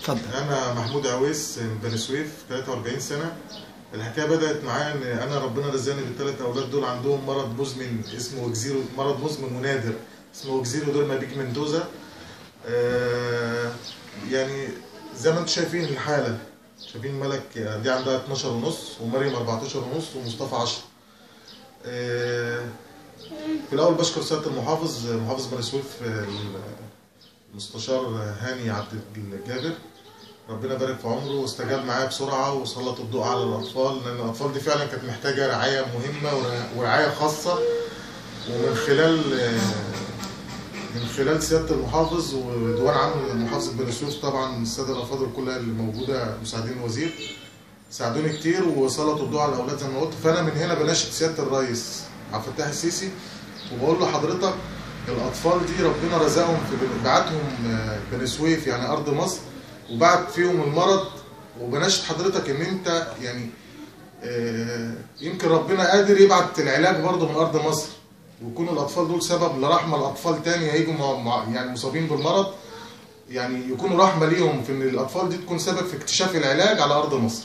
اتفضل انا محمود عويس من بني سويف 43 سنه الحكايه بدات معايا ان انا ربنا رزقني بالثلاث اولاد دول عندهم مرض مزمن اسمه وكزيرو مرض مزمن ونادر اسمه وكزيرو دول بيك مندوزا آه يعني زي ما انتم شايفين الحاله شايفين ملك دي عندها 12 ونص ومريم 14 ونص ومصطفى 10 آه في الاول بشكر سياده المحافظ محافظ بني سويف المستشار هاني عبد الجابر ربنا يبارك في عمره واستجاب معايا بسرعه وسلط الضوء على الاطفال لان الاطفال دي فعلا كانت محتاجه رعايه مهمه ورعايه خاصه ومن خلال من خلال سياده المحافظ وديوان عام محافظه بني سويف طبعا الساده الافاضل كلها اللي موجوده مساعدين الوزير ساعدوني كتير وسلطوا الضوء على الاولاد زي ما قلت فانا من هنا بناشد سياده الرئيس عبد الفتاح السيسي وبقول له حضرتك الاطفال دي ربنا رزقهم في بعتهم بني سويف يعني ارض مصر وبعت فيهم المرض وبناشد حضرتك ان انت يعني يمكن ربنا قادر يبعت العلاج برضه من ارض مصر ويكون الاطفال دول سبب لرحمه لاطفال تاني هيجوا مع يعني مصابين بالمرض يعني يكونوا رحمه ليهم في ان الاطفال دي تكون سبب في اكتشاف العلاج على ارض مصر.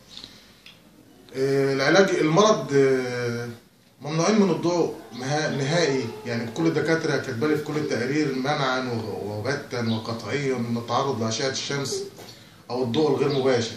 العلاج المرض ممنوعين من الضوء نهائي يعني كل الدكاتره كاتبه في كل التقارير منعا وبتا وقطعيا من التعرض لاشعه الشمس او الضوء الغير مباشر.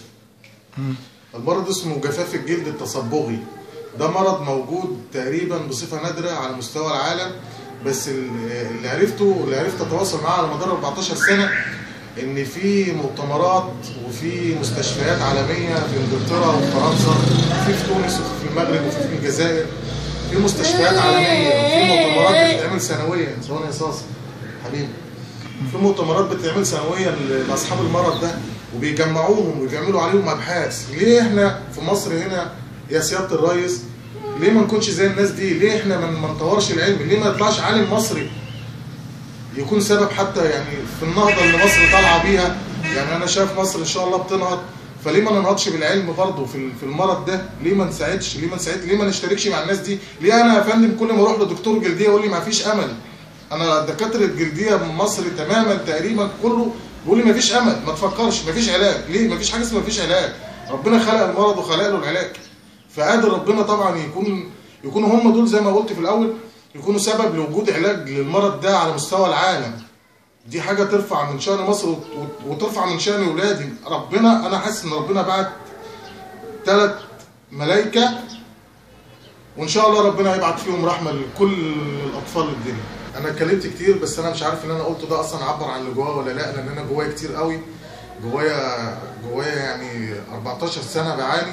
المرض اسمه جفاف الجلد التصبغي ده مرض موجود تقريبا بصفه نادره على مستوى العالم بس اللي عرفته اللي عرفت اتواصل معاه على مدار 14 سنه ان في مؤتمرات وفي مستشفيات عالميه في انجلترا وفرنسا وفي في تونس وفي المغرب وفي في الجزائر في مستشفيات عالميه وفي مؤتمرات بتتعمل سنويا ثواني يا صاصه حبيبي في مؤتمرات بتتعمل سنويا لاصحاب المرض ده وبيجمعوهم وبيعملوا عليهم ابحاث ليه احنا في مصر هنا يا سياده الريس ليه ما نكونش زي الناس دي ليه احنا ما نطورش العلم ليه ما يطلعش عالم مصري يكون سبب حتى يعني في النهضه اللي مصر طالعه بيها يعني انا شايف مصر ان شاء الله بتنهض فليه ما ننهضش بالعلم برضه في في المرض ده؟ ليه ما نساعدش؟ ليه ما نساعد؟ ليه ما نشتركش مع الناس دي؟ ليه انا يا فندم كل ما اروح لدكتور جلديه يقول لي ما فيش امل؟ انا دكاتره الجلديه من مصر تماما تقريبا كله بيقول لي ما فيش امل ما تفكرش ما فيش علاج، ليه؟ ما فيش حاجه اسمها ما فيش علاج. ربنا خلق المرض وخلق له العلاج. فقادر ربنا طبعا يكون يكونوا هم دول زي ما قلت في الاول يكونوا سبب لوجود علاج للمرض ده على مستوى العالم دي حاجة ترفع من شأن مصر وترفع من شأن ولادي ربنا أنا حاسس إن ربنا بعت ثلاث ملايكة وإن شاء الله ربنا هيبعت فيهم رحمة لكل الأطفال الدنيا أنا اتكلمت كتير بس أنا مش عارف إن أنا قلته ده أصلا عبر عن اللي جوايا ولا لا لأن أنا جوايا كتير قوي جوايا جوايا يعني 14 سنة بعاني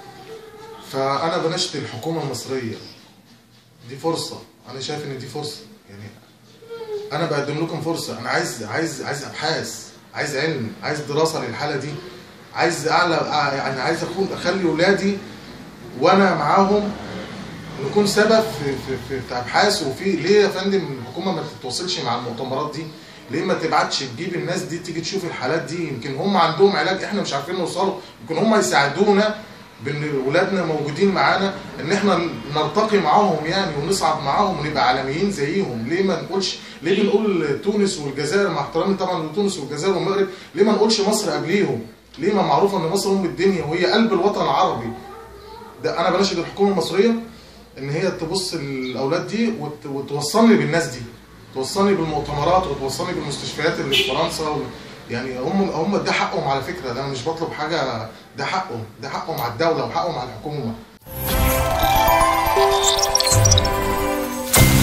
فأنا بناشد الحكومة المصرية دي فرصة أنا شايف إن دي فرصة يعني انا بقدم لكم فرصه انا عايز عايز عايز ابحاث عايز علم عايز دراسه للحاله دي عايز اعلى يعني عايز اكون اخلي ولادي وانا معاهم نكون سبب في في في, في ابحاث وفي ليه يا فندم الحكومه ما تتواصلش مع المؤتمرات دي؟ ليه ما تبعتش تجيب الناس دي تيجي تشوف الحالات دي يمكن هم عندهم علاج احنا مش عارفين نوصله يمكن هم يساعدونا بان ولادنا موجودين معانا ان احنا نرتقي معاهم يعني ونصعد معاهم ونبقى عالميين زيهم ليه ما نقولش ليه بنقول تونس والجزائر مع احترامي طبعا لتونس والجزائر والمغرب ليه ما نقولش مصر قبليهم ليه ما معروفه ان مصر ام الدنيا وهي قلب الوطن العربي ده انا بناشد الحكومه المصريه ان هي تبص الاولاد دي وتوصلني بالناس دي توصلني بالمؤتمرات وتوصلني بالمستشفيات اللي في فرنسا يعني هم هم ده حقهم على فكره ده انا مش بطلب حاجه ده حقهم ده حقهم على الدوله وحقهم على الحكومه